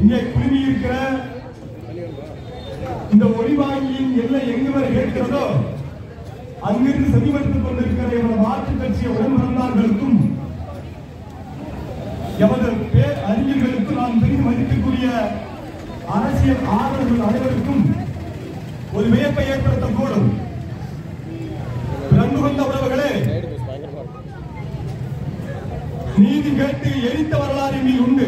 இங்கே குழுமி இருக்கிற இந்த ஒளிவாங்கியின் எல்லை எங்கு வரை கேட்கிறதோ அங்கிருந்து செவிமடுத்துக் கொண்டிருக்கிற எமது மாற்றுக் கட்சிய உடன்பிறந்தார்களுக்கும் எமது பேர் அறிஞர்களுக்கு நான் பெரிதும் மதிக்கக்கூடிய அரசியல் ஆர்வலர்கள் அனைவருக்கும் ஒரு வியப்பை ஏற்படுத்தக்கூடும் அன்பு கொண்ட உறவுகளே நீதி கேட்டு எரித்த வரலாறு எம்மில் உண்டு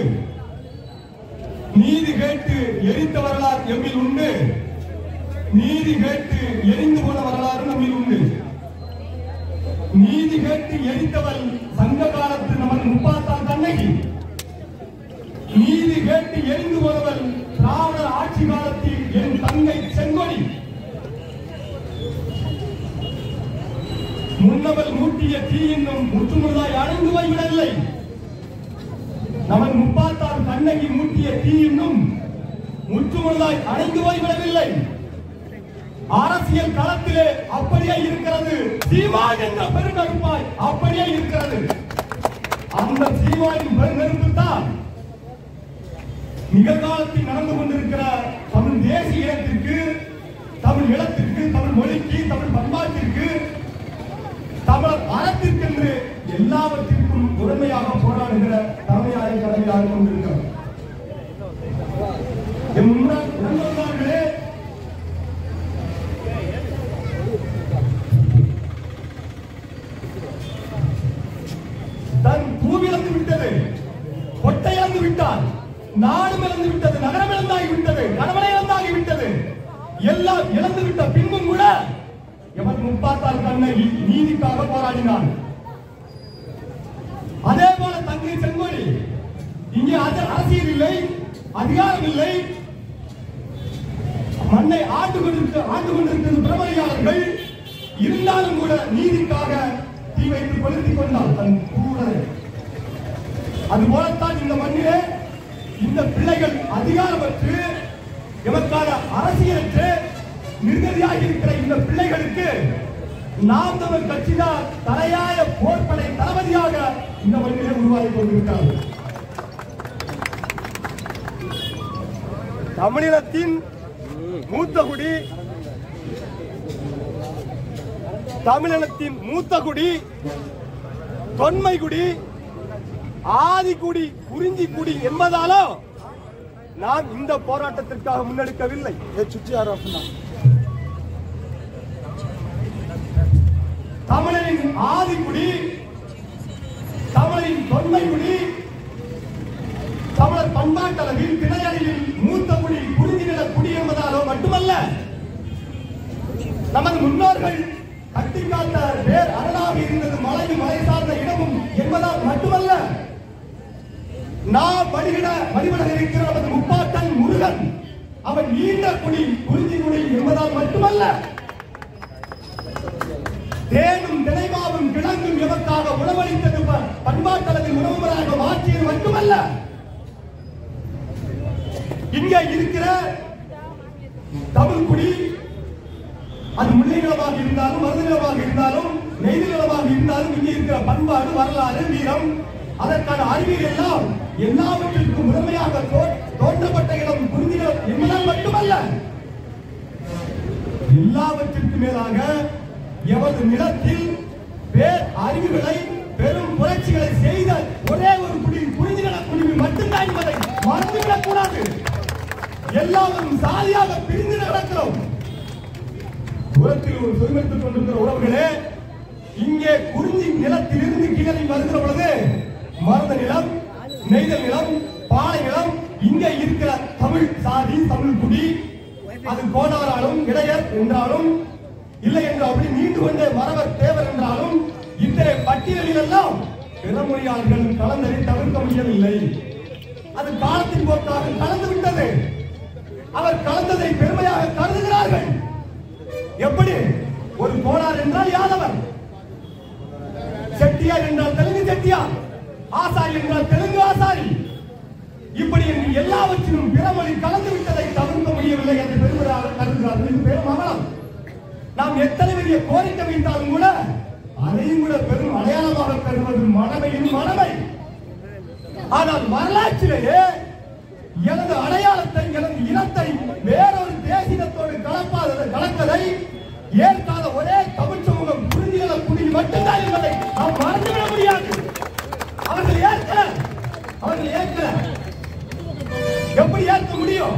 நீதி கேட்டு எரித்த வரலாறு எம்மில் உண்டு நீதி கேட்டு எரிந்து போன வரலாறு நம்மில் உண்டு நீதி கேட்டு எரித்தவள் சங்க காலத்து நமது முப்பாத்தான் கண்ணகி நீதி கேட்டு எரிந்து போனவள் திராவிடர் ஆட்சி காலத்தில் என் தங்கை செங்கொடி முன்னவள் மூட்டிய தீ இன்னும் முற்றுமுழுதாய் அணைந்து போய்விடவில்லை நமது முப்பாத்தான் கண்ணகி மூட்டிய தீ இன்னும் முற்றுமுழுதாய் அணைந்து போய்விடவில்லை அரசியல் களத்திலே அப்படியே இருக்கிறது சீமான் என்ற பெருநெருப்பாய் அப்படியே இருக்கிறது அந்த சீமானின் பெருநெருப்பு தான் நிகழ்காலத்தில் நடந்து கொண்டிருக்கிற தமிழ் தேசிய இனத்திற்கு தமிழ் இனத்திற்கு தமிழ் மொழிக்கு தமிழ் பண்பாட்டிற்கு தமிழர் அறத்திற்கென்று எல்லாவற்றிற்கும் உடமையாக போராடுகிற தலைமையாக கடமையாக கொண்டிருக்கிறார் என் முன்னாள் இறந்தவர்களே தன் பூவிழந்து விட்டது கொட்டை இழந்து விட்டார் நாடு இழந்து விட்டது நகரம் இழந்தாகி விட்டது கணவனை இழந்தாகி விட்டது எல்லாம் இழந்து விட்ட பின்பும் கூட எவன் முப்பாத்தால் கண்ணகி நீதிக்காக போராடினான் அதே போல தங்கை செங்கோடி இங்கே அது- அரசியல் இல்லை அதிகாரம் இல்லை மண்ணை ஆண்டு கொண்டிருக்க ஆண்டு கொண்டிருக்கிறது பிரபலியாளர்கள் இருந்தாலும் கூட நீதிக்காக தீ வைத்து கொளுத்திக் கொண்டார் தன் கூடலை அது போலத்தான் இந்த மண்ணிலே இந்த பிள்ளைகள் அதிகாரமற்று எமக்கான அரசியலற்று நிர்கதியாக இருக்கிற இந்த பிள்ளைகளுக்கு நாம் தமிழ் கட்சிதான் தலையாய போர்ப்படை தளபதியாக இந்த மண்ணிலே உருவாகி கொண்டிருக்கிறார்கள் தமிழினத்தின் மூத்த குடி தமிழினத்தின் மூத்த குடி தொன்மை குடி ஆதிக்குடி குறிஞ்சி குடி என்பதாலோ நாம் இந்த போராட்டத்திற்காக முன்னெடுக்கவில்லை தமிழரின் ஆதிக்குடி தமிழரின் தொன்மை குடி தமிழர் பண்பாட்டளவில் திணையளவில் மூத்த குடி குறிஞ்சி நில குடி என்பதாலோ மட்டுமல்ல நமது முன்னோர்கள் கட்டிக்காத்த வேர் அரணாக இருந்தது மலையும் மலை சார்ந்த இடமும் என்பதால் மட்டுமல்ல நாம் வழிகிட வழிபட இருக்கிற நமது முப்பாட்டன் முருகன் அவன் நீண்ட குடி குறிஞ்சி குடி என்பதால் மட்டுமல்ல தேனும் நினைவாவும் கிழங்கும் எமக்காக உணவளித்தது ப- பண்பாட்டளவில் உணவு முறையாக மாற்றியது மட்டுமல்ல இங்கே இருக்கிற தமிழ் குடி அது முல்லை நிலமாக இருந்தாலும் மருது நிலமாக இருந்தாலும் நெய்து நிலமாக இருந்தாலும் இங்கே இருக்கிற பண்பாடு வரலாறு வீரம் அதற்கான அறிவியல் எல்லாம் எல்லாவற்றிற்கும் முதன்மையாக தோ- தோன்றப்பட்ட இடம் குறிஞ்சி நிலம் என்பதால் மட்டுமல்ல எல்லாவற்றிற்கும் மேலாக எமது நிலத்தில் பேர் அறிவுகளை பெரும் புரட்சிகளை செய்த ஒரே ஒரு குடி குறிஞ்சி நில குடிமை மட்டும்தான் என்பதை மறந்துவிடக் கூடாது எல்லாரும் சாதியாக பிரிந்து நடக்கிறோம் புறத்தில் ஒரு சுதந்திரத்துக் கொண்டிருக்கிற உறவுகளே இங்கே குறிஞ்சி நிலத்திலிருந்து கீழே வருகிற பொழுது மருத நிலம் நெய்தல் நிலம் பாலை நிலம் இங்கே இருக்கிற தமிழ் சாதி தமிழ் குடி அது கோணாராலும் இடையர் என்றாலும் இல்லை என்று அப்படி நீண்டு கொண்டே மறவர் தேவர் என்றாலும் இத்தனை பட்டியலில் எல்லாம் பிறமொழியாளர்கள் கலந்ததை தவிர்க்க முடியவில்லை அது காலத்தின் போக்காக கலந்து விட்டது அவர் கலந்ததை பெருமையாக கருதுகிறார்கள் எப்படி ஒரு கோளார் என்றால் யாதவர் செட்டியார் என்றால் தெலுங்கு செட்டியார் ஆசாரி என்றால் தெலுங்கு ஆசாரி இப்படி என்று எல்லாவற்றிலும் பிறமொழி கலந்து விட்டதை தவிர்க்க முடியவில்லை என்று பெருமையாக கருதுகிறார்கள் இது பெரும் அவலம் நாம் எத்தனை பெரிய கோரிக்கை வைத்தாலும் கூட அதையும் கூட பெரும் அடையாளமாக கருதுவது மனமையின் மனமை ஆனால் வரலாற்றிலேயே எனது அடையாளத்தை எனது இனத்தை வேறொரு தேசியத்தோடு கலப்பாத கலப்பதை ஏற்காத ஒரே தமிழ் சமூகம் புரிஞ்சுகள குடி மட்டும்தான் என்பதை நாம் மறந்துவிட முடியாது அவர்கள் ஏற்கல அவர்கள் ஏற்கல எப்படி ஏற்க முடியும்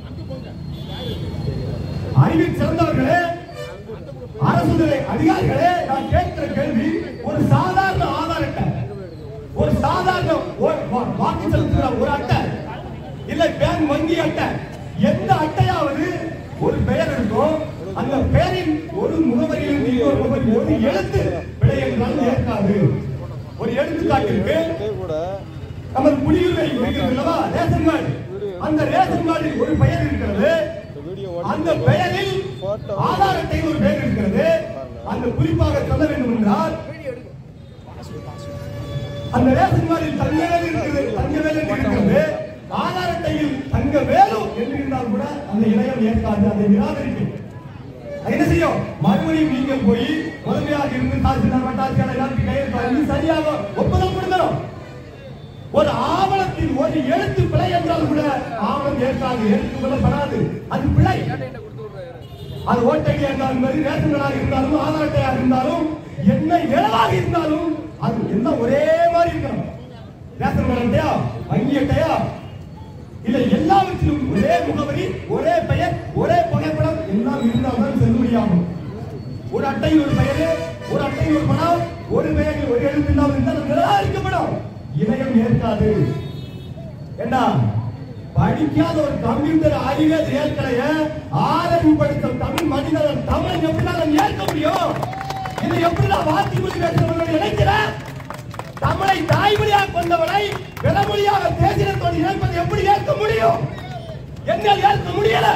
அறிவில் சிறந்தவர்களே அரசுதுறை அதிகாரிகளே நான் கேட்கிற கேள்வி ஒரு சாதாரண ஆதார் அட்டை ஒரு சாதாரண ஓ- வா- வாக்கு செலுத்துகிற ஒரு அட்டை இல்ல பேங்க் வங்கி அட்டை எந்த அட்டையாவது ஒரு பெயர் இருக்கும் அந்த பெயரின் ஒரு முகவரியில் இன்னொரு முகவரி ஒரு எழுத்து பிழை என்றால் ஏற்காது ஒரு எடுத்துக்காட்டிற்கு நமது குடியுரிமை இருக்கிறது அல்லவா ரேஷன் கார்டு அந்த ரேஷன் கார்டில் ஒரு பெயர் இருக்கிறது அந்த பெயரில் ஆதார் அட்டையில் ஒரு பெயர் இருக்கிறது அந்த குறிப்பாக சொல்ல வேண்டும் என்றால் அந்த ரேஷன் கார்டில் தங்கவேலு இருக்கிறது தங்கவேலு என்று இருக்கிறது ஆதார் அட்டையில் தங்கவேலு என்று இருந்தால் கூட அந்த இணையம் ஏற்காது அதை நிராகரிக்கும் அது என்ன செய்யும் மறுபடியும் நீங்கள் போய் முதன்மையாக இருந்து தாசில்தார் வட்டாட்சியாளர் எல்லாத்தையும் கையெழுத்து வாங்கி சரியாக ஒப்புதல் கொடுக்கணும் ஒரு ஆவணத்தில் ஒரு எழுத்து பிழை என்றால் கூட ஆவணம் ஏற்காது எழுத்து கொள்ளப்படாது அது பிழை அது ஓட்டையா இருந்தாலும் சரி ரேஷன் கார்டாக இருந்தாலும் ஆதார் அட்டையாக இருந்தாலும் என்ன இழவாக இருந்தாலும் அது எல்லாம் ஒரே மாதிரி இருக்கணும் ரேஷன் கார்டு அட்டையா வங்கி அட்டையா இல்ல எல்லாவற்றிலும் ஒரே முகவரி ஒரே பெயர் ஒரே புகைப்படம் எல்லாம் இருந்தால்தான் செல்லுபடியாகும் ஒரு அட்டையில் ஒரு பெயர் ஒரு அட்டையில் ஒரு பணம் ஒரு பெயரில் ஒரு எழுத்து இல்லாமல் இருந்தால் அது நிராகரிக்கப்படும் இணையம் ஏற்காது என்ன படிக்காத ஒரு கம்ப்யூட்டர் அறிவே ஏற்கலைய ஆரம்பி படித்த தமிழ் மனிதன் தமிழ் எப்படி நான் ஏற்க முடியும் இது எப்படி நான் வாத்தி மொழி பேசுறவங்க நினைக்கிறேன் தமிழை தாய்மொழியாக கொண்டவனை விலமொழியாக தேசியத்தோடு இணைப்பதை எப்படி ஏற்க முடியும் என்னால் ஏற்க முடியல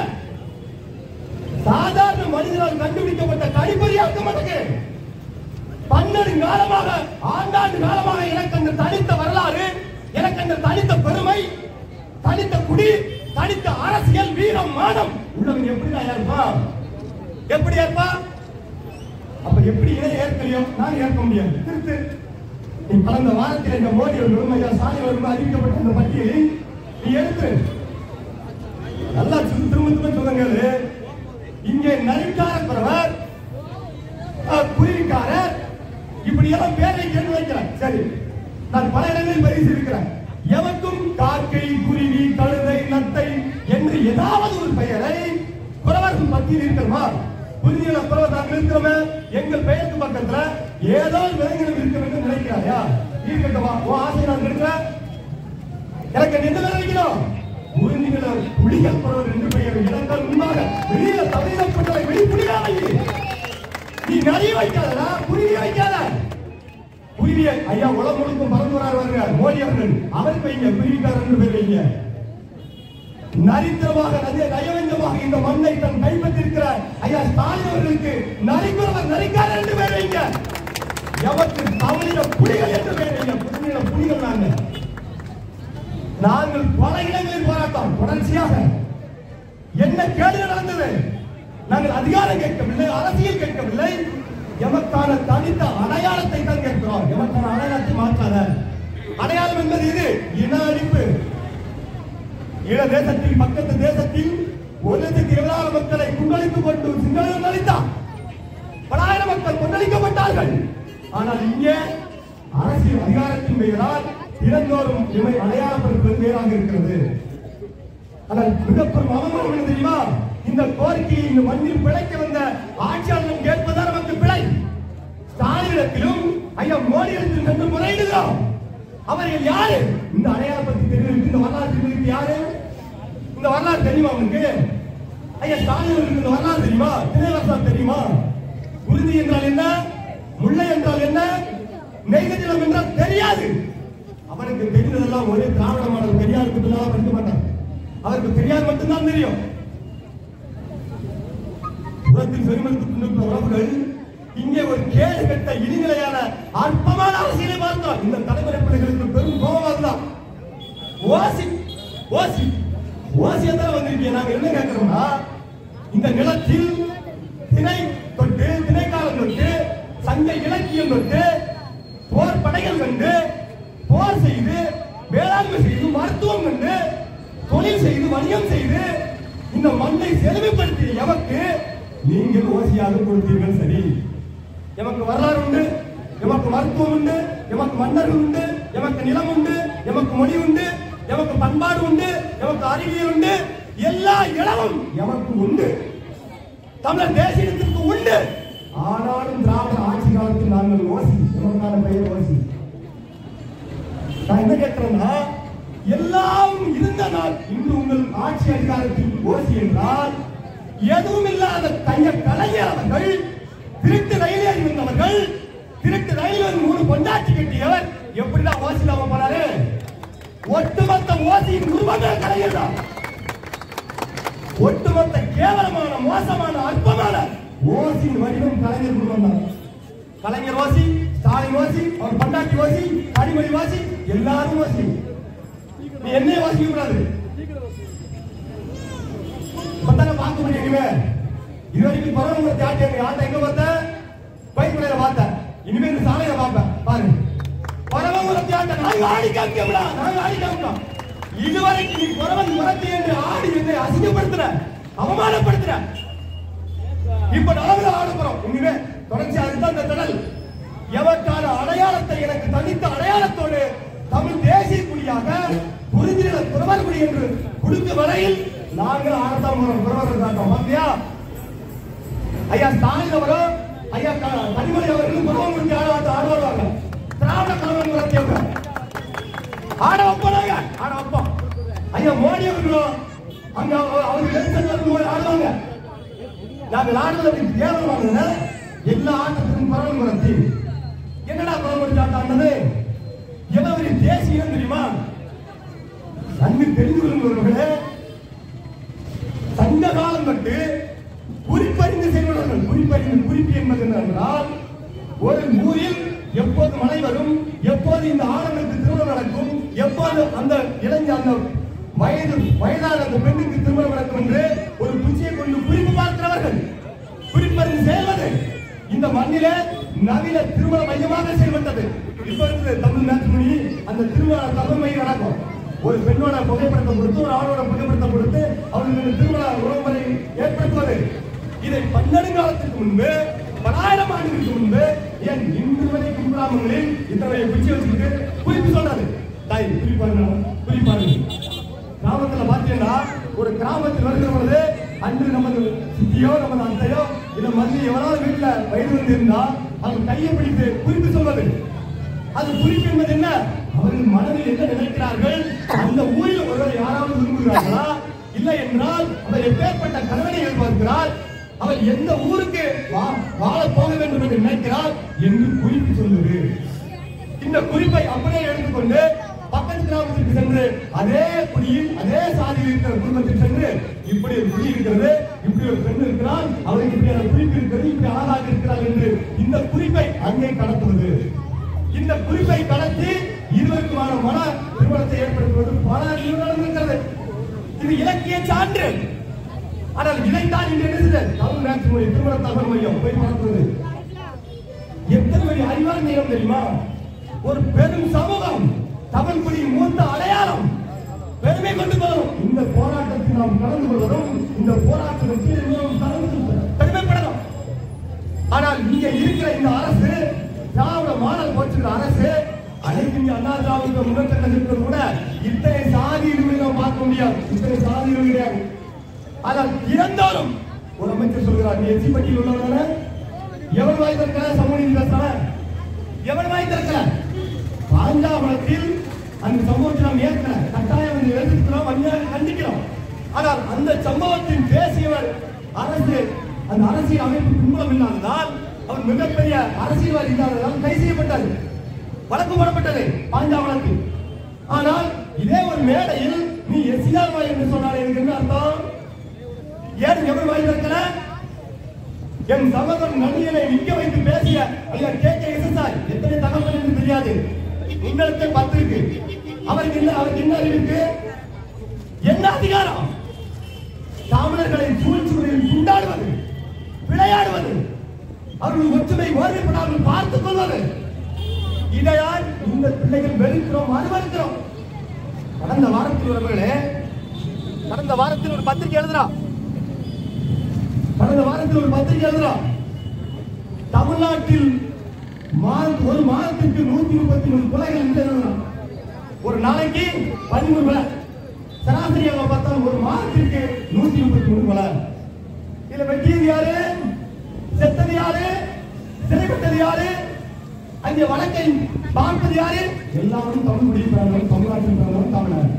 சாதாரண மனிதனால் கண்டுபிடிக்கப்பட்ட கணிப்பொறியாக்க மாட்டேங்குது பன்னெண்டு காலமாக ஆண்டாண்டு காலமாக எனக்கு அந்த தனித்த வரலாறு எனக்கு அந்த தனித்த பெருமை தனித்த குடி தனித்த அரசியல் வீரம் மானம் உள்ளவன் எப்படி நான் ஏற்பா எப்படி ஏற்பா அப்ப எப்படி இணை ஏற்கலையோ நான் ஏற்க முடியாது திருத்து நீ கடந்த வாரத்தில் இந்த மோடி அவர்களும் ஐயா சாணி அவர்களும் அறிவிக்கப்பட்ட அந்த பட்டியலை நீ எடுத்து நல்லா திரும்ப திரும்ப சொல்லுங்க இங்கே நரிக்காரர் குருவிக்காரர் இப்படி எல்லாம் பேரை கேட்டு வைக்கிறேன் சரி நான் பல இடங்களில் பரிசு இருக்கிறேன் எவருக்கும் காக்கை குருவி கழுதை நத்தை என்று ஏதாவது ஒரு பெயரை குறவர்கள் மத்தியில் இருக்கிறோமா புரிஞ்சுல குறவர் நாங்கள் இருக்கிறோமே எங்கள் பெயருக்கு பக்கத்துல ஏதோ ஒரு விலங்கினம் இருக்க வேண்டும் நினைக்கிறாயா இருக்கட்டுமா உன் ஆசை நான் இருக்கிறேன் எனக்கு எந்த பேர் வைக்கணும் உறிஞ்சிகள புலிகள் பரவர் என்று பெயர் இடங்கள் முன்பாக வெளியில தமிழப்பட்டதை வெளிப்புலிகளாக நீ நிறைய வைக்காதடா குருவி வைக்காத குருவியை ஐயா உலகம் முழுக்கும் பறந்து வராரு வருங்க மோடி அவர்கள் அவர் வைங்க குருவிக்காரர் என்று பேர் வைங்க நரித்திரமாக நதிய நயவஞ்சமாக இந்த மண்ணை தன் கைப்பற்றிருக்கிற ஐயா ஸ்டாலின் அவர்களுக்கு நரிக்குறவர் நரிக்காரர் என்று பேர் வைங்க எவருக்கு தமிழின புலிகள் என்று பேர் வைங்க புதுநில புலிகள் நாங்க நாங்கள் பல இடங்களில் போராட்டம் தொடர்ச்சியாக என்ன கேடு நடந்தது நாங்கள் அதிகாரம் கேட்கவில்லை அரசியல் கேட்கவில்லை எமக்கான தனித்த அடையாளத்தை தான் கேட்கிறோம் எமக்கான அடையாளத்தை மாற்றாத அடையாளம் என்பது இது இன அழிப்பு ஈழ தேசத்தில் பக்கத்து தேசத்தில் ஒரு லட்சத்தி இருபதாயிரம் மக்களை குண்டளித்துக் கொண்டு சிங்களர்கள் அளித்தார் பலாயிரம் மக்கள் கொந்தளிக்கப்பட்டார்கள் ஆனால் இங்கே அரசியல் அதிகாரத்தின் பெயரால் தினந்தோறும் இவை அடையாளப்படுத்துவது வேறாக இருக்கிறது ஆனால் மிகப்பெரும் அவமானம் என்ன தெரியுமா இந்த கோரிக்கையை இந்த மண்ணில் பிழைக்க வந்த ஆட்சியாளர்கள் கேட்பதா நமக்கு பிழை ஸ்டாலினிடத்திலும் ஐயா மோடியிடத்தில் சென்று முறையிடுகிறோம் அவர்கள் யாரு இந்த அடையாளம் பத்தி தெரியும் இந்த வரலாறு தெரிவித்து யாரு இந்த வரலாறு தெரியுமா உங்களுக்கு ஐயா ஸ்டாலின் அவர்களுக்கு இந்த வரலாறு தெரியுமா திரைவரசா தெரியுமா உறுதி என்றால் என்ன முல்லை என்றால் என்ன நெய்தஜலம் என்றால் தெரியாது அவனுக்கு தெரிந்ததெல்லாம் ஒரே திராவிட மாடல் பெரியாருக்கு பின்னால் படிக்க மாட்டான் அவருக்கு பெரியார் மட்டும்தான் தெரியும் புறத்தில் பெருமதித்து கொண்டிருக்கிற உறவுகள் இங்கே ஒரு கேடு கட்ட இனிநிலையான அற்பமான அரசியலை பார்த்தோம் இந்த தலைமுறை பிள்ளைகளுக்கு பெரும் கோபம் தான் ஓசி ஓசி ஓசி தான் வந்திருக்கீங்க நாங்க என்ன கேட்கிறோம்னா இந்த நிலத்தில் திணை தொட்டு திணைக்காலம் தொட்டு சங்க இலக்கியம் தொட்டு போர் படைகள் கண்டு போர் செய்து வேளாண்மை செய்து மருத்துவம் கண்டு தொழில் செய்து வணிகம் செய்து இந்த மண்ணை செழுமைப்படுத்திய எமக்கு நீங்கள் ஓசியாக கொடுத்தீர்கள் சரி எமக்கு வரலாறு உண்டு எமக்கு மருத்துவம் உண்டு எமக்கு மன்னர்கள் உண்டு எமக்கு நிலம் உண்டு எமக்கு மொழி உண்டு எமக்கு பண்பாடு உண்டு எமக்கு அறிவியல் உண்டு எல்லா இடமும் எமக்கு உண்டு தமிழர் தேசியத்திற்கு உண்டு ஆனாலும் திராவிட ஆட்சி காலத்தில் நாங்கள் ஓசி எமக்கான பெயர் ஓசி நான் என்ன கேட்கிறேன்னா எல்லாம் இருந்த நாள் இன்று உங்கள் ஆட்சி அதிகாரத்தில் ஓசி என்றால் எதுவும் இல்லாத கைய கலைஞர் அவர்கள் திருட்டு ரயில் ஏறி வந்தவர்கள் திருட்டு ரயில் மூணு பொண்டாட்டி கட்டியவர் எப்படிதான் ஓசி இல்லாம போறாரு ஒட்டுமொத்த ஓசியின் உருவமே கலைஞர் தான் ஒட்டுமொத்த கேவலமான மோசமான அற்பமான ஓசியின் வடிவம் கலைஞர் குடும்பம் தான் கலைஞர் ஓசி ஸ்டாலின் ஓசி அவர் பண்டாட்டி ஓசி கனிமொழி ஓசி எல்லாரும் ஓசி நீ என்னைய வாசிக்க கூடாது இப்பதானே பார்க்க முடியுமே இது வரைக்கும் பரவங்க தியாட்டி எங்க ஆட்ட எங்க பார்த்த பைக்குறையில பார்த்தேன் இனிமே இந்த சாலையில பார்ப்பேன் பாரு பரவங்குற தியாட்ட நாங்க ஆடி காமிக்கல நாங்க ஆடி காமிக்கோம் இதுவரைக்கும் நீ பரவன் முரத்தி என்று ஆடி என்னை அசிங்கப்படுத்துற அவமானப்படுத்துற இப்ப நாங்களும் ஆட போறோம் இனிமே தொடர்ச்சி அதுதான் இந்த திடல் எவருக்கான அடையாளத்தை எனக்கு தனித்த அடையாளத்தோடு தமிழ் தேசிய குடியாக புரிஞ்சிட புறவர் குடி என்று கொடுக்க வரையில் நாங்கள் ஆடத்தான் போறோம் புறவர் காட்டம் பாத்தியா ஐயா ஸ்டாலின் அவரும் ஐயா க- கனிமொழி அவர்களும் புறவம் குறித்து ஆட ஆட்ட ஆட வருவாங்க திராவிட கழகம் நடத்தியவங்க ஆட வைப்பாங்க ஆட வைப்போம் ஐயா மோடி அவர்களும் அங்க அவ- அவங்க எலெக்ஷன் வரும்போது ஆடுவாங்க நாங்கள் ஆடுறது அப்படி கேவலமானதுன்னா எல்லா ஆட்டத்துக்கும் பரவல் முறைத்தி என்னடா பரவல் ஆட்டாண்டது எவ்வளவு தேசியம் தெரியுமா நன்கு தெரிந்து கொள்ளுங்களே சங்க காலம் கட்டு குறிப்பறிந்து செய்வர்கள் குறிப்பறிந்து குறிப்பு என்பது என்னவென்றால் ஒரு ஊரில் எப்போது மழை வரும் எப்போது இந்த ஆடலுக்கு திருமணம் நடக்கும் எப்போது அந்த இளைஞர் அந்த வயது வயதான அந்த பெண்ணுக்கு திருமணம் நடக்கும் என்று ஒரு குச்சியை கொண்டு குறிப்பு பார்க்கிறவர்கள் குறிப்பறிந்து செயல்வது இந்த மண்ணிலே நவீன திருமண மையமாக செயல்பட்டது இப்ப இருக்குது தமிழ் மேட்ச்மணி அந்த திருமண தமிழ் மையம் நடக்கும் ஒரு பெண்ணோட புகைப்படத்தை கொடுத்து ஒரு ஆணோட புகைப்படத்தை கொடுத்து அவர்களுக்கு திருமண உறவுமுறை ஏற்படுத்துவது இதை பன்னெடுங்காலத்திற்கு முன்பு பலாயிரம் ஆண்டுகளுக்கு முன்பு ஏன் இன்று வரைக்கும் கிராமங்களில் இத்தகைய குச்சி வச்சுக்கிட்டு குறிப்பு சொன்னது தாய் குறிப்பாருங்க குறிப்பாருங்க கிராமத்துல பாத்தீங்கன்னா ஒரு கிராமத்தில் வருகிற பொழுது அன்று நமது சித்தியோ நமது அத்தையோ இல்ல மல்லி எவனாவது வீட்டுல வயது வந்து இருந்தா அவங்க கையை பிடித்து குறிப்பு சொல்வது அது குறிப்பு என்பது என்ன அவர்கள் மனதில் என்ன நினைக்கிறார்கள் அந்த ஊரில் ஒருவர் யாராவது விரும்புகிறார்களா இல்லை என்றால் அவர் எப்பேற்பட்ட கணவனை எதிர்பார்க்கிறார் அவர் எந்த ஊருக்கு வா- வாழ போக வேண்டும் என்று நினைக்கிறார் என்று குறிப்பு சொல்லுது இந்த குறிப்பை அப்படியே எடுத்துக்கொண்டு பக்கத்து கிராமத்திற்கு சென்று அதே குடியில் அதே சாதியில் இருக்கிற குடும்பத்தில் சென்று இப்படி ஒரு குடி இருக்கிறது இப்படி ஒரு பெண் இருக்கிறார் அவருக்கு இப்படியான குறிப்பு இருக்கிறது இப்படி ஆளாக இருக்கிறார் என்று இந்த குறிப்பை அங்கே கடத்துவது இந்த குறிப்பை கடத்தி இருவருக்குமான மன திருமணத்தை ஏற்படுத்துவது பல நிறுவனம் இருக்கிறது இது இலக்கிய சான்று ஆனால் இதைத்தான் இன்று என்ன செய்தது? தமிழ் மேட்ச் மொழி திருமண தகவல் மையம் போய் பார்க்கிறது எத்தனை பெரிய அறிவார் நேரம் தெரியுமா ஒரு பெரும் சமூகம் தமிழ் குடியின் மூத்த அடையாளம் பெருமை கொண்டு வரும் இந்த போராட்டத்தில் நாம் கலந்து கொள்வதும் இந்த போராட்டத்தில் நாம் கலந்து பெருமைப்படணும் ஆனால் இங்க இருக்கிற இந்த அரசு திராவிட மாடல் போச்சுக்கிற அரசு அனைத்து இந்திய அண்ணா திராவிட முன்னேற்ற கழகத்தில் கூட இத்தனை சாதி இருமை நாம் பார்க்க முடியாது இத்தனை சாதி இருமை கிடையாது ஆனால் இறந்தாலும் ஒரு அமைச்சர் சொல்கிறார் நீ எச்சி பட்டியல் உள்ளவன எவன் வாய் திறக்கல சமூக நீதி பேசுறவன் எவன் வாய் திறக்கல பாஞ்சாவளத்தில் அந்த சம்பவத்தை நாம் ஏற்கல கட்டாயம் இந்த எதிர்க்கிறோம் வன்மையாக கண்டிக்கிறோம் ஆனால் அந்த சம்பவத்தின் பேசியவர் அரசு அந்த அரசியல் அமைப்பு பின்புலம் இல்லாததால் அவர் மிகப்பெரிய அரசியல்வாதி இல்லாததால் கைது செய்யப்பட்டார் வழக்கு போடப்பட்டது பாஞ்சாவளத்தில் ஆனால் இதே ஒரு மேடையில் நீ எசியார் வாய் என்று சொன்னால் எனக்கு என்ன அர்த்தம் ஏன் எவன் வாய் திறக்கல என் சகோதரன் நடிகனை நிக்க வைத்து பேசிய ஐயா கே கே எஸ்எஸ்ஆர் எத்தனை தகவல் என்று தெரியாது உங்களுக்கு பத்து இருக்கு அவருக்கு என்ன அவருக்கு என்ன அறிவு இருக்கு என்ன அதிகாரம் தமிழர்களை சூழ்ச்சிகளில் துண்டாடுவது விளையாடுவது அவர்கள் ஒற்றுமை ஓர்மைப்படாமல் பார்த்துக் கொள்வது இதையால் இந்த பிள்ளைகள் வெறுக்கிறோம் அனுமதிக்கிறோம் கடந்த வாரத்தில் உறவுகளே கடந்த வாரத்தில் ஒரு பத்திரிகை எழுதுறான் கடந்த வாரத்தில் ஒரு பத்திரிகை எழுதுறான் தமிழ்நாட்டில் மாத- ஒரு மாதத்திற்கு நூத்தி முப்பத்தி மூணு கொலைகள் என்று எழுதுறான் ஒரு நாளைக்கு பதிமூணு கொலை சராசரியாக பார்த்தால் ஒரு மாதத்திற்கு நூத்தி முப்பத்தி மூணு கொலை இதுல வெட்டியது யாரு செத்தது யாரு சிறைப்பட்டது யாரு அங்கே வழக்கை பார்ப்பது யாரு எல்லாரும் தமிழ் மொழி பிறந்தவன் தமிழ்நாட்டில் பிறந்தவன் தமிழர்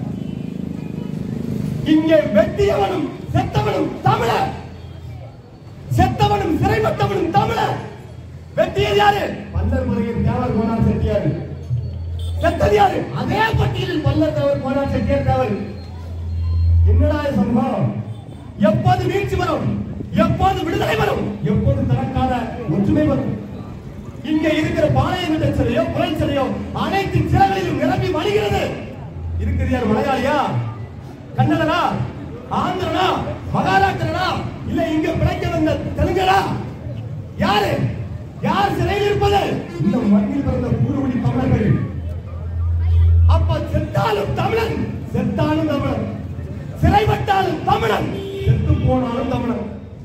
இங்கே வெட்டியவனும் செத்தவனும் தமிழர் செத்தவனும் சிறைப்பட்டவனும் தமிழர் வெட்டியது யாரு பல்லர் முறையில் தேவர் கோனார் செட்டியார் செத்தது யாரு அதே பட்டியலில் பல்லர் தேவர் கோனார் செட்டியார் தேவர் என்னடா இது சம்பவம் எப்போது வீழ்ச்சி வரும் எப்போது விடுதலை வரும் எப்போது தனக்கான ஒற்றுமை வரும் இங்க இருக்கிற பாளையங்கட்ட சிலையோ புலன் சிலையோ அனைத்து சிலைகளிலும் நிரம்பி வழிகிறது இருக்கிறது யார் மலையாளியா கன்னடனா ஆந்திரனா மகாராஷ்டிரனா இல்ல இங்க பிழைக்க வந்த தெலுங்கனா யாரு யார் சிறையில் இருப்பது இந்த மண்ணில் பிறந்த பூர்வடி தமிழர்கள் அப்ப செத்தாலும் தமிழன் செத்தாலும் தமிழன் சிறைப்பட்டாலும் தமிழன் செத்து போனாலும் தமிழன்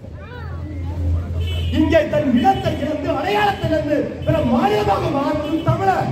இங்கே தன் இடத்தை இழந்து அடையாளத்தை இழந்து பிற மாநிலமாக மாறுவதும் தமிழர்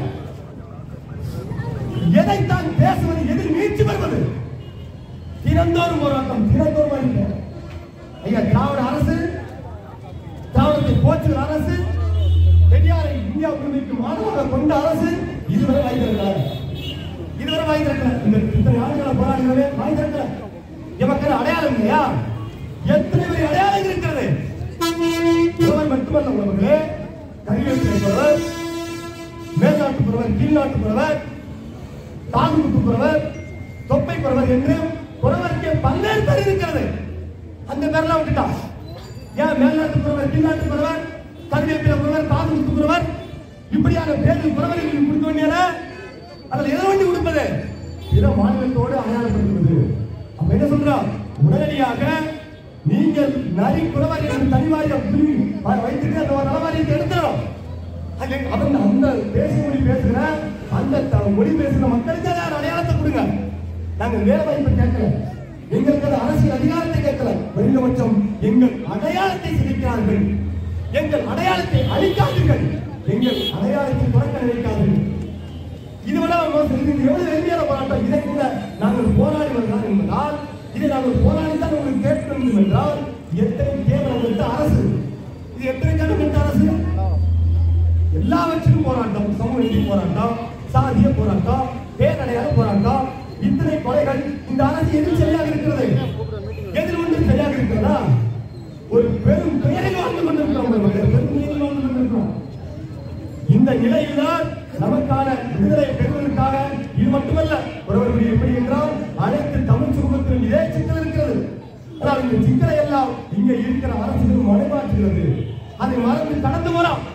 எதைத்தான் பேசுவது எதில் மீட்சி வருவது தினந்தோறும் போராட்டம் தினந்தோறும் வருகிற ஐயா திராவிட அரசு திராவிடத்தை போற்றுகிற அரசு பெரியாரை இந்தியா உரிமைக்கு மாணவராக கொண்ட அரசு இதுவரை வாய்ந்திருக்கிறார் இதுவரை வாய்ந்திருக்கிறார் இந்த இத்தனை ஆண்டுகள போராடுகிறதே வாய்ந்திருக்கிறார் எமக்கு அடையாளம் இல்லையா எத்தனை பேர் அடையாளம் இருக்கிறது புலவர் மட்டுமல்ல உறவுகளே கல்வியத்தில் புலவர் மேல்நாட்டு புலவர் கீழ்நாட்டு புலவர் தாங்குமுத்து புலவர் தொப்பை புலவர் என்று புலவருக்கு பல்வேறு பேர் இருக்கிறது அந்த பேர்லாம் விட்டுட்டான் ஏன் மேல்நாட்டு புலவர் கீழ்நாட்டு புலவர் கல்வியத்தில் புலவர் தாங்குமுத்து புலவர் இப்படியான பேர்கள் புலவர்களுக்கு கொடுக்க வேண்டியன அதில் எதை வேண்டி கொடுப்பது பிற மாநிலத்தோடு அடையாளப்படுத்துவது அப்ப என்ன சொல்றான் உடனடியாக நீங்கள் நரி புலவர் என்று தனிவாரியம் பிரிவு வைத்துட்டு அந்த ஒரு நலவாரியத்தை எடுத்துடும் அது அவங்க அந்த தேசிய மொழி பேசுகிற அந்த த- மொழி பேசுகிற மக்களுக்கு அதை அடையாளத்தை கொடுங்க நாங்க வேலை வாய்ப்பு கேட்கல எங்களுக்கு அது அரசியல் அதிகாரத்தை கேட்கல குறைந்தபட்சம் எங்கள் அடையாளத்தை சிதைக்கிறார்கள் எங்கள் அடையாளத்தை அழிக்காதீர்கள் எங்கள் அடையாளத்தை தொடக்க நினைக்காதீர்கள் இதுவிட மோசம் இது எவ்வளவு எளிமையான போராட்டம் இதை கூட நாங்கள் போராடி வருகிறோம் என்பதால் இதை நாங்கள் போராடி தான் உங்களுக்கு கேட்க வேண்டும் என்றால் எத்தனை கேவலம் பெற்ற அரசு இது எத்தனை கேவலம் பெற்ற அரசு எல்லாவற்றிலும் போராட்டம் சமூக நீதி போராட்டம் சாதிய போராட்டம் பேரடையாள போராட்டம் இத்தனை கொலைகள் இந்த அரசு எதில் சரியாக இருக்கிறது எதில் ஒன்று சரியாக இருக்கிறதா ஒரு பெரும் பெயரில் வாழ்ந்து கொண்டிருக்கிறோம் உறவுகளே. பெரும் பெயரில் வாழ்ந்து கொண்டிருக்கிறோம் இந்த நிலையில்தான் நமக்கான விடுதலை பெறுவதற்காக இது மட்டுமல்ல ஒருவர்கள் எப்படி என்றால் அனைத்து தமிழ் சமூகத்திலும் இதே சிக்கல் இருக்கிறது ஆனால் இந்த சிக்கலை எல்லாம் இங்க இருக்கிற அரசுகள் மறைமாற்றுகிறது அதை மறந்து கடந்து போறோம்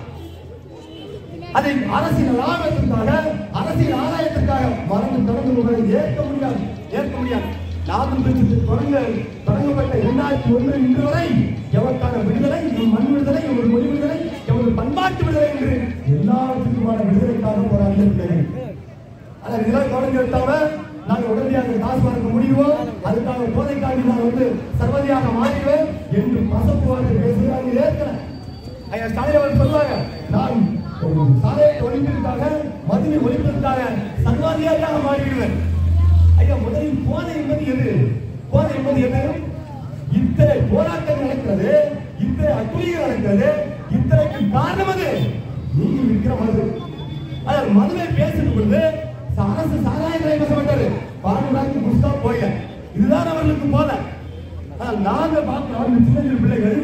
அதை அரசியல் லாபத்திற்காக அரசியல் ஆதாயத்திற்காக மறந்து கடந்து போவதை ஏற்க முடியாது ஏற்க முடியாது லாபம் பெற்று தொடங்க தொடங்கப்பட்ட இரண்டாயிரத்தி ஒன்று இன்று வரை எவருக்கான விடுதலை எம் மண் விடுதலை எமது மொழி விடுதலை எமது பண்பாட்டு விடுதலை என்று எல்லாவற்றுக்குமான விடுதலைக்காக போராடிய பிள்ளைகள் ஆனால் இதெல்லாம் கவனம் எடுத்தாம நாங்க உடனடியாக டாஸ்மார்க் முடிவோம் அதுக்காக போதைக்காண்டி நான் வந்து சர்வதியாக மாறிடுவேன் என்று பசப்பு வார்த்தை பேசுகிறாங்க ஏற்கிறேன் ஐயா ஸ்டாலின் அவர்கள் சொல்லுவாங்க நான் ஒரு சாலையை ஒழிப்பதற்காக மதுவை ஒழிப்பதற்காக சர்வாதிகாரியாக மாறிவிடுவேன் ஐயா முதலில் போதை என்பது எது போதை என்பது எது இத்தனை போராட்டம் நடக்கிறது இத்தனை அக்குலிகள் நடக்கிறது இத்தனைக்கு காரணம் அது நீங்க விற்கிற மது ஆனால் மதுவை பேசும் பொழுது அரசு சாராயங்களை பேச மாட்டாரு பாடுறாங்க புஸ்தா போய இதுதான் அவர்களுக்கு போத ஆனால் நாங்க பார்க்கிறோம் இந்த சின்ன சின்ன பிள்ளைகள்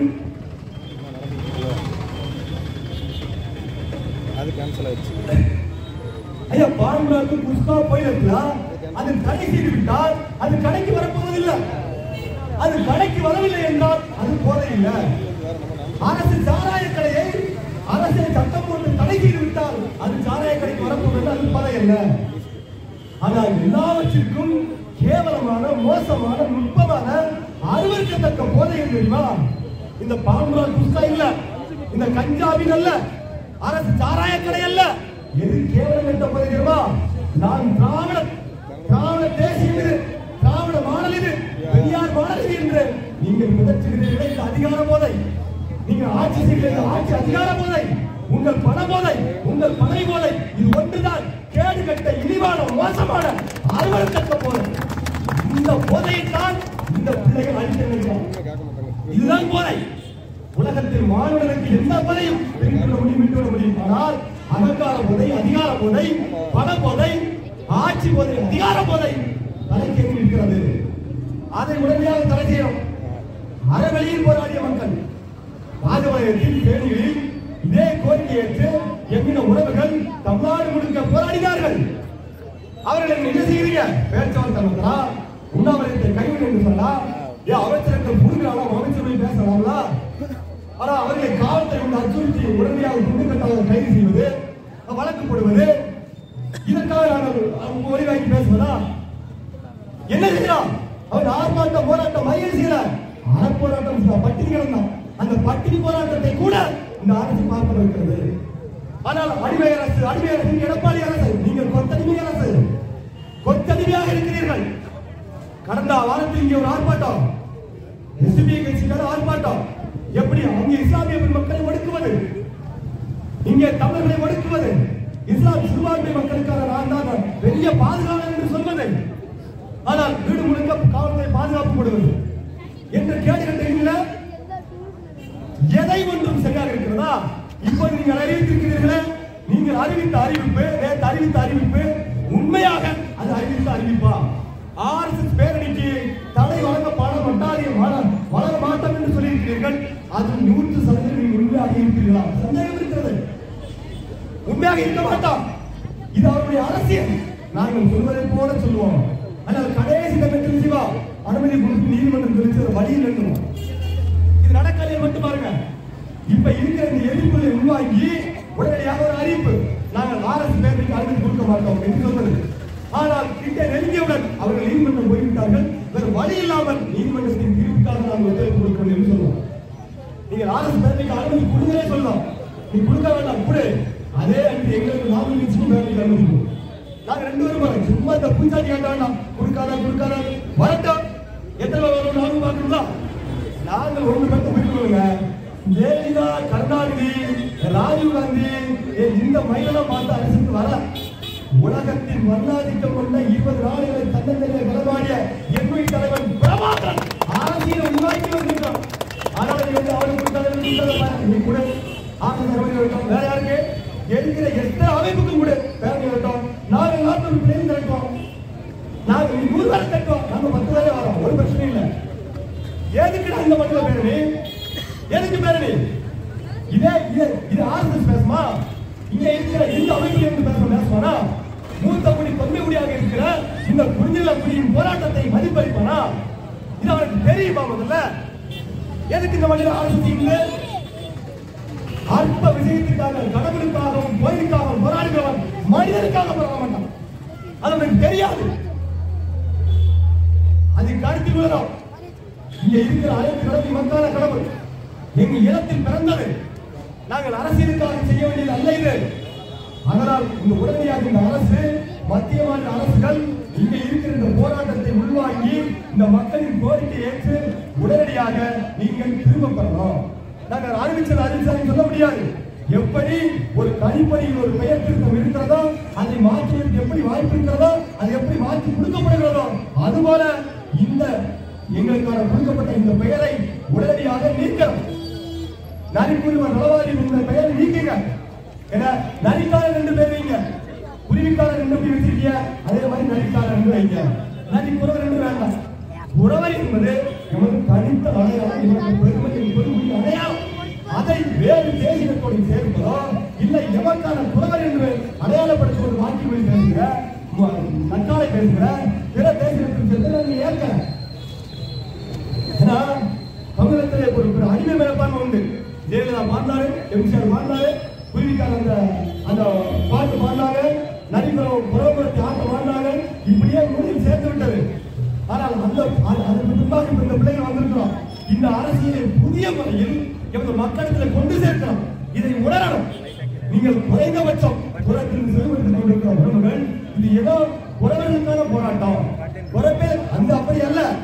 அது கேன்சல் ஆயிடுச்சு ஐயா பாடுறாங்க புஸ்தா போயிருக்கலாம் அது தடை செய்து விட்டால் அது கடைக்கு வரப்போவதில்லை அது கடைக்கு வரவில்லை என்றால் அது போதை இல்லை அரசு சாராய கடையை அரசை சட்டம் போட்டு தடை செய்து விட்டால் அது சாராய கடைக்கு வரப்போவதில்லை அது போதை இல்லை ஆனால் எல்லாவற்றிற்கும் கேவலமான மோசமான நுட்பமான அருவருக்கத்தக்க போதை எது தெரியுமா இந்த பாம்புரால் புஸ்தா இல்ல இந்த கஞ்சாவின் அல்ல அரசு சாராய கடை அல்ல எது கேவலம் என்ற போதை தெரியுமா நான் திராவிட திராவிட தேசியம் இது திராவிட மாடல் இது பெரிய நீங்கள் மிதற்றுகிறீர்களே இந்த அதிகார போதை நீங்கள் ஆட்சி செய்கிறீர்கள் ஆட்சி அதிகார போதை உங்கள் பண போதை உங்கள் பதவி போதை இது ஒன்றுதான் கேடு கட்ட இழிவான மோசமான அறுவடத்தக்க போதை இந்த போதையைத்தான் இந்த பிள்ளைகள் அழிக்க நினைக்கிறார் இதுதான் போதை உலகத்தில் மாணவர்களுக்கு எந்த போதையும் தெரிந்துள்ள முடியும் விட்டுவிட முடியும் ஆனால் அகங்கார போதை அதிகார போதை பண போதை ஆட்சி போதை அதிகார போதை தலைக்கேறி இருக்கிறது அதை உடனடியாக தடை செய்யணும் அறவழியில் போராடிய மக்கள் பாதுகாயத்தில் தேனிகளில் இதே கோரிக்கை ஏற்று எம்மின உறவுகள் தமிழ்நாடு முழுக்க போராடினார்கள் அவர்கள் என்ன செய்கிறீங்க பேச்சுவார்த்தை உண்ணாவிரத்தை கைவிடு என்று சொல்லலாம் ஏன் அமைச்சர்கள் புரிஞ்சாலும் அமைச்சர்கள் பேசலாம்ல ஆனா அவர்களை காவல்துறை கொண்டு அச்சுறுத்தி உடனடியாக குண்டு கட்டாத கைது செய்வது வழக்கு போடுவது இதற்காக நாங்கள் ஒளிவாக்கி பேசுவதா என்ன செய்யலாம் அவன் ஆர்ப்பாட்டம் போராட்டம் மறியல் செய்யறார் அறப்போராட்டம் செய்யறார். பட்டினி கிடந்தான் அந்த பட்டினி போராட்டத்தை கூட இந்த அரசு பார்க்க வைக்கிறது ஆனால் அடிமை அரசு அடிமை அரசு எடப்பாடி அரசு நீங்கள் கொத்தடிமை அரசு கொத்தடிமையாக இருக்கிறீர்கள் கடந்த வாரத்தில் இங்கே ஒரு ஆர்ப்பாட்டம் எஸ்பி கட்சிக்கான ஆர்ப்பாட்டம் எப்படி அங்கே இஸ்லாமிய மக்களை ஒடுக்குவது இங்கே தமிழர்களை ஒடுக்குவது இஸ்லாம் சிறுபான்மை மக்களுக்கான நான் தான் பெரிய பாதுகாவலர் என்று சொல்வது ஆனால் வீடு முழுக்க காவல்துறை பாதுகாப்பு கொடுவது என்று கேட்டுக்கிட்டீங்களா எதை ஒன்றும் சரியாக இருக்கிறதா இப்போது நீங்கள் அறிவித்திருக்கிறீர்களே நீங்கள் அறிவித்த அறிவிப்பு நேற்று அறிவித்த அறிவிப்பு உண்மையாக அது அறிவித்த அறிவிப்பா ஆர்எஸ்எஸ் பேரணிக்கு தடை வழங்க பல வட்டாரியம் வளர மாட்டோம் என்று சொல்லியிருக்கிறீர்கள் அது நூற்று சதவீதம் நீங்கள் உண்மையாக இருக்கிறீர்களா சந்தேகம் இருக்கிறது உண்மையாக இருக்க மாட்டோம் இது அவருடைய அரசியல் நாங்கள் சொல்வதை போல சொல்லுவோம் ஆனால் கடைசி கட்டத்தில் சிவா அனுமதி கொடுத்து நீதிமன்றம் தெரிவித்த வழியில் நின்றுவோம் இது நடக்கலையே மட்டும் பாருங்க இப்ப இருக்கிற இந்த எதிர்ப்புகளை உள்வாங்கி உடனடியாக ஒரு அறிவிப்பு நாங்கள் ஆர்எஸ் பேருக்கு அனுமதி கொடுக்க மாட்டோம் என்று சொல்வது ஆனால் கிட்ட நெருங்கியவுடன் அவர்கள் நீதிமன்றம் போய்விட்டார்கள் வேறு வழி இல்லாமல் நீதிமன்றத்தின் தீர்ப்புக்காக நாங்கள் ஒத்துழைப்பு கொடுக்கிறோம் என்று சொல்லுவோம் நீங்கள் ஆர்எஸ் பேரணிக்கு அனுமதி கொடுங்களே சொல்லலாம் நீ கொடுக்க வேண்டாம் கொடு அதே அன்று எங்களுக்கு நாங்கள் கட்சிக்கும் பேரணிக்கு அனுமதி கொடு நாங்க ரெண்டு பேரும் வரோம் சும்மா இந்த பூஞ்சாட்டி கேட்ட வேண்டாம் கொடுக்காத கொடுக்காத வரட்டும் எத்தனை பேர் வரும் நானும் பார்க்கணுங்களா நாங்கள் ஒண்ணு பேர்த்த போயிட்டு ஜெயலலிதா கருணாநிதி ராஜீவ் காந்தி ஏ, இந்த மயிலெல்லாம் பார்த்து அரசுக்கு வரல உலகத்தின் வல்லாதிக்கம் கொண்ட இருபது நாடுகளை தன்னந்தனியை களவாடிய எம்மை தலைவன் பிரபாகரன் அரசியல் உருவாக்கி வந்திருக்கான் ஆனால் நீ வந்து அவனுக்கு கொடுத்தாலும் நீ கொடுத்தாலும் நீ கூட ஆனந்த ரமணி வரட்டும் வேற யாருக்கு இருக்கிற எத்தனை அமைப்புக்கும் கூட பேரணி வரட்டும் நாங்கள் நாற்பது பிள்ளைங்க திரட்டுவோம் நாங்கள் நீ நூறு பேரை திரட்டுவோம் நம்ம பத்து பேரே வரோம் ஒரு பிரச்சனையும் இல்லை எதுக்கு இந்த மட்டும் பேரணி எதுக்கு பேரணி இதே இது இது ஆர்எஸ்எஸ் பேசுமா இங்க இருக்கிற இந்த அமைப்பில் இருந்து பேச பேசுவானா மூத்த குடி தொன்மை குடியாக இருக்கிற இந்த புரிஞ்சல குடியின் போராட்டத்தை மதிப்பளிப்பானா இது அவனுக்கு தெரியுமா முதல்ல எதுக்கு இந்த மனித ஆர்எஸ்எஸ் அற்ப விஷயத்துக்காக கடவுளுக்காகவும் கோயிலுக்காகவும் போராடுகிறவன் மனிதனுக்காக போராட மாட்டான் அது அவனுக்கு தெரியாது அது கருத்தில் உள்ளதோ இங்க இருக்கிற அனைத்து கடவுள் மக்கான கடவுள் எங்க இனத்தில் பிறந்தது நாங்கள் அரசியலுக்காக செய்ய வேண்டியது அல்ல இது அதனால் இந்த உடனடியாக இந்த அரசு மத்திய மாநில அரசுகள் இங்க இருக்கிற இந்த போராட்டத்தை உள்வாங்கி இந்த மக்களின் கோரிக்கை ஏற்று உடனடியாக நீங்கள் திரும்ப பெறணும் நாங்கள் அறிவிச்சது அறிவிச்சாங்க சொல்ல முடியாது எப்படி ஒரு கணிப்பணியில் ஒரு பெயர் திருத்தம் இருக்கிறதோ அதை மாற்றுவதற்கு எப்படி வாய்ப்பு இருக்கிறதோ அது எப்படி மாற்றி கொடுக்கப்படுகிறதோ அதுபோல இந்த எங்களுக்கான கொடுக்கப்பட்ட இந்த பெயரை உடனடியாக நீக்கணும் நரிக்குருவன் நலவாரி என்ற பெயரை நீக்குங்க ஏன்னா நரிக்காரன் ரெண்டு பேர் வைங்க குருவிக்காரன் ரெண்டு பேர் வச்சிருக்கீங்க அதே மாதிரி நரிக்காரன் ரெண்டு வைங்க நரி குறவர் ரெண்டு வேண்டாம் குறவர் என்பது எமது தனித்த அடையாளம் எமது பெருமை பெருமை அடையாளம் அதை வேறு தேசியத்தோடு சேர்ப்பதோ இல்லை எமக்கான குறவர் என்று அடையாளப்படுத்துவது மாற்றி போய் பேசுகிற நட்டாளை பேசுகிற பிற தேசியத்தின் சேர்த்து நீங்க ஏற்கிறேன் ஏன்னா தமிழகத்திலே ஒரு ஒரு அடிமை மனப்பான்மை உண்டு ஜெயலலிதா பாடினாரு எம்ஜிஆர் பாடினாரு குருவிக்கார அந்த அந்த பாட்டு பாடினாரு நரிபுரம் புறம்புறத்தை ஆட்டம் பாடினாரு இப்படியே முடிவில் சேர்த்து விட்டது ஆனால் அந்த அது- அதற்கு பின்பாக இப்ப இந்த பிள்ளைகள் வந்திருக்கிறோம் இந்த அரசியலை புதிய முறையில் எமது மக்களிடத்தில் கொண்டு சேர்க்கணும் இதை உணரணும் நீங்கள் குறைந்தபட்சம் புறத்தில் செயல்படுத்திக் கொண்டிருக்கிற உறவுகள் இது ஏதோ உறவுகளுக்கான போராட்டம் உறப்பே அந்த அப்படி அல்ல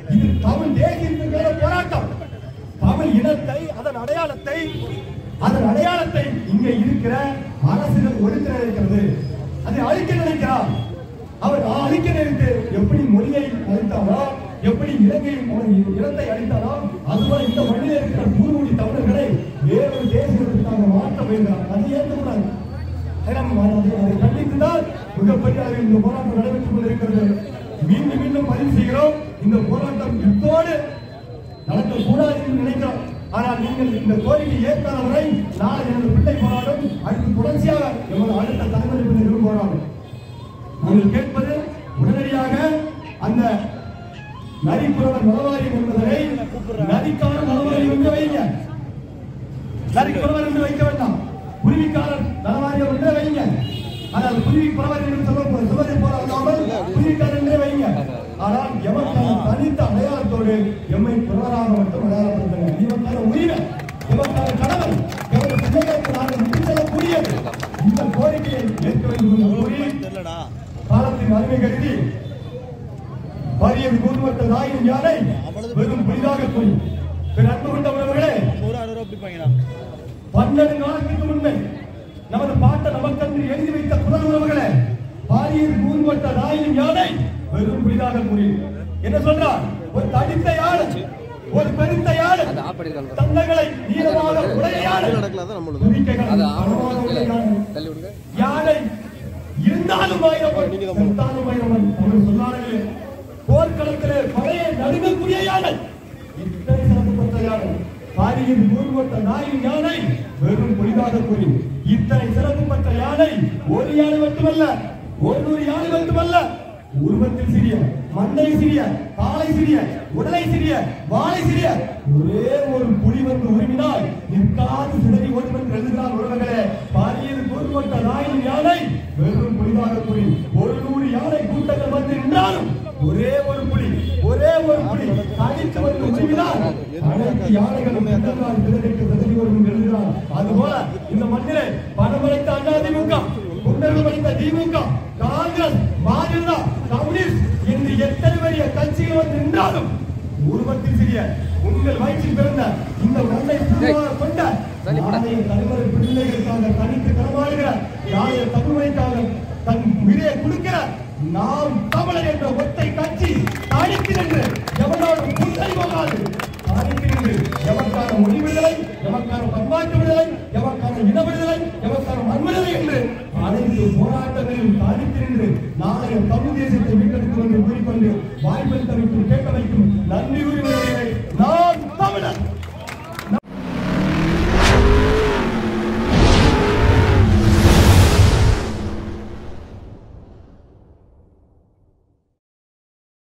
இது தமிழ் தேசியத்துக்கான போராட்டம் தமிழ் இனத்தை அதன் அடையாளத்தை அதன் அடையாளத்தை இங்க இருக்கிற அரசுகள் ஒழிக்க நினைக்கிறது அதை அழிக்க நினைக்கிறார் அவர் அழிக்க நினைத்து எப்படி மொழியை அழித்தாரோ எப்படி இலங்கை அவன் இனத்தை அழித்தாரோ அதுபோல இந்த மண்ணில் இருக்கிற பூர்வடி தமிழர்களை வேறொரு தேசியத்திற்காக மாற்ற வேண்டாம் அதை ஏற்கக்கூடாது அதை நம்ம அதை அதை கண்டித்துதான் மிகப்பெரிய அளவில் இந்த போராட்டம் நடைபெற்றுக் கொண்டிருக்கிறது மீண்டும் மீண்டும் பதிவு செய்கிறோம் இந்த போராட்டம் இத்தோடு நடக்கக்கூடாது என்று நினைக்கிறோம் ஆனால் நீங்கள் இந்த கோரிக்கை ஏற்காத வரை நாளை எனது பிள்ளை போராடும் அடுத்து தொடர்ச்சியாக எமது அடுத்த தலைமுறை போராடும் நாங்கள் கேட்பது உடனடியாக அந்த நரிப்புறவர் நலவாரியம் என்பதனை நதிக்கான நலவாரியம் என்று வைங்க நரிப்புறவர் என்று வைக்க வேண்டாம் குருவிக்காரர் நலவாரியம் என்று வைங்க ஆனால் குருவி புறவர் என்று சொல்ல சொல்வதை போல அல்லாமல் குருவிக்காரர் என்றே வைங்க ஆனால் எமக்கான தனித்த அடையாளத்தோடு எம்மை புறவராக மட்டும் அடையாளப்படுத்துங்க இவக்கான உரிமை எமக்கான கடமை எமது பிள்ளைகளுக்கு நாங்கள் விட்டு செல்லக்கூடியது இந்த கோரிக்கையை ஏற்க வேண்டும் என்று கூறி காலத்தின் அருமை கருதி பாரியது கூறுமட்ட நாயின் யானை வெறும் புதிதாக கூறி பிற அன்பு கொண்ட உறவுகளே ஒரு அறுபது ரூபாய் போய்ங்கண்ணா பன்னெண்டு காலத்துக்கு முன்பே நமது பாட்ட நமக்கன்று எழுதி வைத்த குரல் உறவுகளே பாரியது கூறுமட்ட நாயின் யானை வெறும் புதிதாக கூறி என்ன சொல்றார் ஒரு தடித்த யானை ஒரு பெருத்த யானை அது ஆஃப் பண்ணிருக்காங்க தந்தங்களை நீளமாக உடைய யானை நடக்கல தான் நம்மளுது துதிக்கைகள் அது ஆஃப் கனமாக உடைய யானை தள்ளி விடுங்க யானை இருந்தாலும் ஆயிரவன் செத்தாலும் ஆயிரவன் அவர் சொன்னார்களே போர்க்களத்திலே பழைய நடுங்கக்கூடிய யானை இத்தனை சிறப்புப்பட்ட யானை பாரியின் கூறுபட்ட நாயின் யானை வெறும் பொலிதாக கூறி இத்தனை சிறப்புப்பட்ட யானை ஒரு யானை மட்டுமல்ல ஒரு நூறு யானை மட்டுமல்ல உருவத்தில் சிறிய மண்டை சிறிய காலை சிறிய உடலை சிறிய வாளை சிறிய ஒரே ஒரு புலி வந்து உருவினால் நிற்காது சிதறி ஓடும் என்று எழுதுகிறார் உறவுகளே பாரியது கூறுபட்ட நாயின் யானை வெறும் புலிதாக புலி ஒரு நூறு யானை கூட்டங்கள் வந்து நின்றாலும் ஒரே ஒரு புலி ஒரே ஒரு புலி அடித்து வந்து உருவினால் அனைத்து யானைகளும் எந்தெல்லாம் சிதறிட்டு சிதறி ஓடும் என்று எழுதுகிறார் அதுபோல இந்த மண்ணிலே பணம் அளித்த அதிமுக குண்டர்கள் அளித்த திமுக காங்கிரஸ் பாஜக கம்யூனிஸ்ட் என்று எத்தனை பெரிய கட்சிகள் வந்து நின்றாலும் உருவத்தில் சிறிய உங்கள் வயிற்றில் பிறந்த இந்த மண்ணை புதுவாக கொண்ட நாளைய தலைமுறை பிள்ளைகளுக்காக தனித்து களமாடுகிற நாளைய தலைமுறைக்காக தன் உயிரை கொடுக்கிற நாம் தமிழர் என்ற ஒத்தை கட்சி தனித்து நின்று எவனோடும் புள்ளை போகாது தனித்து நின்று எவருக்கான மொழி விடுதலை எவருக்கான பண்பாட்டு விடுதலை எவருக்கான இன விடுதலை எவருக்கான மண் விடுதலை என்று அனைத்து போராட்டங்களிலும் தனித்து நின்று நாளைய தமிழ் தேசத்தை மீட்டெடுக்கும் என்று கூறிக்கொண்டு வாய்